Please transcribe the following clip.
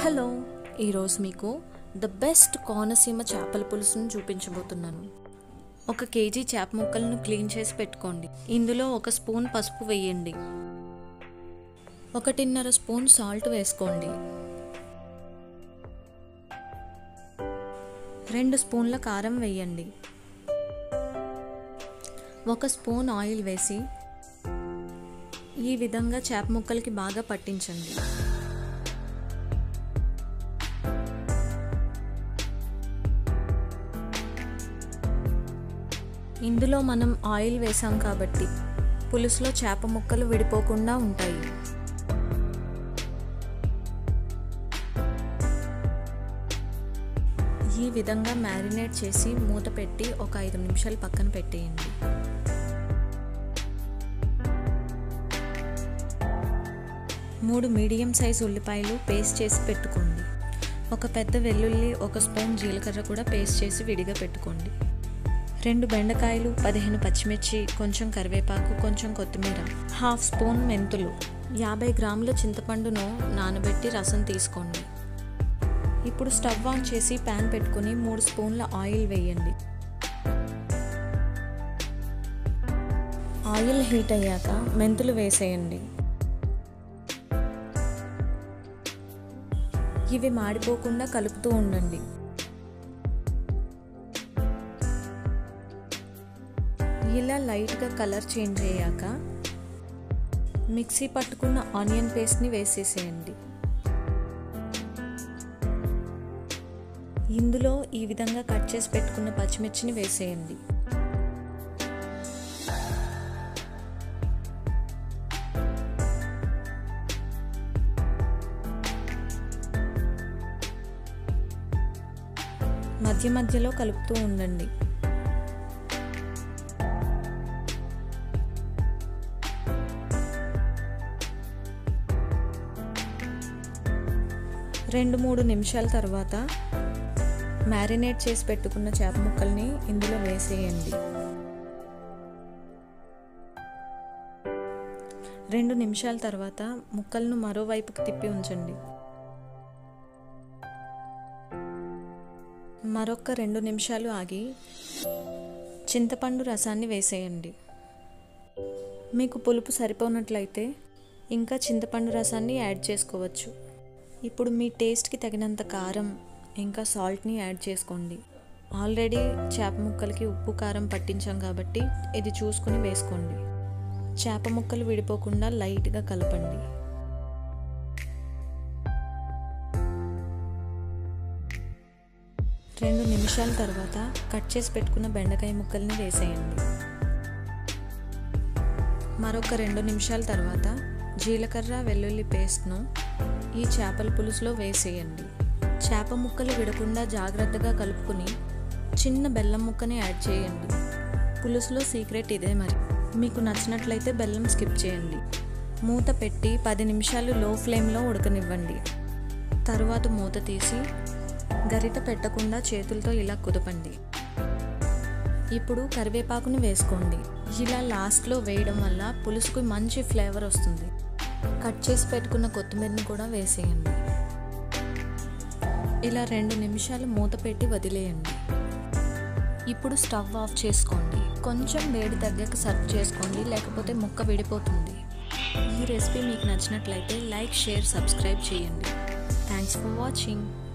hello ఈరోజు మీకు the best Konaseema చేపల పులుసును చూపించబోతున్నాను ఒక కేజీ చేప ముక్కలను క్లీన్ చేసి పెట్టుకోండి ఇందులో ఒక స్పూన్ పసుపు వేయండి ఒకటిన్నర స్పూన్ సాల్ట్ వేసుకోండి రెండు స్పూన్ల కారం వేయండి ఒక స్పూన్ ఆయిల్ వేసి ఈ విధంగా చేప ముక్కలకి బాగా పట్టించండి ఇందులో మనం ఆయిల్ వేసాం కాబట్టి పులుసులో చేప ముక్కలు విడిపోకుండా ఉంటాయి ఈ విధంగా మ్యారినేట్ చేసి మూత పెట్టి ఒక ఐదు నిమిషాలు పక్కన పెట్టేయండి మూడు మీడియం సైజ్ ఉల్లిపాయలు పేస్ట్ చేసి పెట్టుకోండి ఒక పెద్ద వెల్లుల్లి ఒక స్పూన్ జీలకర్ర కూడా పేస్ట్ చేసి విడిగా పెట్టుకోండి రెండు బెండకాయలు పదిహేను పచ్చిమిర్చి కొంచెం కరివేపాకు కొంచెం కొత్తిమీర హాఫ్ స్పూన్ మెంతులు యాభై గ్రాముల చింతపండును నానబెట్టి రసం తీసుకోండి ఇప్పుడు స్టవ్ ఆన్ చేసి ప్యాన్ పెట్టుకుని మూడు స్పూన్ల ఆయిల్ వేయండి ఆయిల్ హీట్ అయ్యాక మెంతులు వేసేయండి ఇవి మాడిపోకుండా కలుపుతూ ఉండండి ఇలా లైట్గా కలర్ చేంజ్ అయ్యాక మిక్సీ పట్టుకున్న ఆనియన్ పేస్ట్ని వేసేసేయండి ఇందులో ఈ విధంగా కట్ చేసి పెట్టుకున్న పచ్చిమిర్చిని వేసేయండి మధ్య మధ్యలో కలుపుతూ ఉండండి రెండు మూడు నిమిషాల తర్వాత మ్యారినేట్ చేసి పెట్టుకున్న చేప ముక్కల్ని ఇందులో వేసేయండి రెండు నిమిషాల తర్వాత ముక్కలను మరోవైపుకి తిప్పి ఉంచండి మరొక రెండు నిమిషాలు ఆగి చింతపండు రసాన్ని వేసేయండి మీకు పులుపు సరిపోనట్లయితే ఇంకా చింతపండు రసాన్ని యాడ్ చేసుకోవచ్చు ఇప్పుడు మీ టేస్ట్కి తగినంత కారం ఇంకా సాల్ట్ని యాడ్ చేసుకోండి ఆల్రెడీ చేప ముక్కలకి ఉప్పు కారం పట్టించాం కాబట్టి ఇది చూసుకుని వేసుకోండి చేప ముక్కలు విడిపోకుండా లైట్గా కలపండి రెండు నిమిషాల తర్వాత కట్ చేసి పెట్టుకున్న బెండకాయ ముక్కల్ని వేసేయండి మరొక రెండు నిమిషాల తర్వాత జీలకర్ర వెల్లుల్లి పేస్ట్ను ఈ చేపల పులుసులో వేసేయండి చేప ముక్కలు విడకుండా జాగ్రత్తగా కలుపుకుని చిన్న బెల్లం ముక్కని యాడ్ చేయండి పులుసులో సీక్రెట్ ఇదే మరి మీకు నచ్చినట్లయితే బెల్లం స్కిప్ చేయండి మూత పెట్టి పది నిమిషాలు లో ఫ్లేమ్లో ఉడకనివ్వండి తరువాత మూత తీసి గరిట పెట్టకుండా చేతులతో ఇలా కుదపండి ఇప్పుడు కరివేపాకుని వేసుకోండి ఇలా లాస్ట్లో వేయడం వల్ల పులుసుకు మంచి ఫ్లేవర్ వస్తుంది కట్ చేసి పెట్టుకున్న కొత్తిమీరని కూడా వేసేయండి ఇలా రెండు నిమిషాలు మూత పెట్టి వదిలేయండి ఇప్పుడు స్టవ్ ఆఫ్ చేసుకోండి కొంచెం వేడి తగ్గాక సర్వ్ చేసుకోండి లేకపోతే ముక్క విడిపోతుంది ఈ రెసిపీ మీకు నచ్చినట్లయితే లైక్ షేర్ సబ్స్క్రైబ్ చేయండి థ్యాంక్స్ ఫర్ వాచింగ్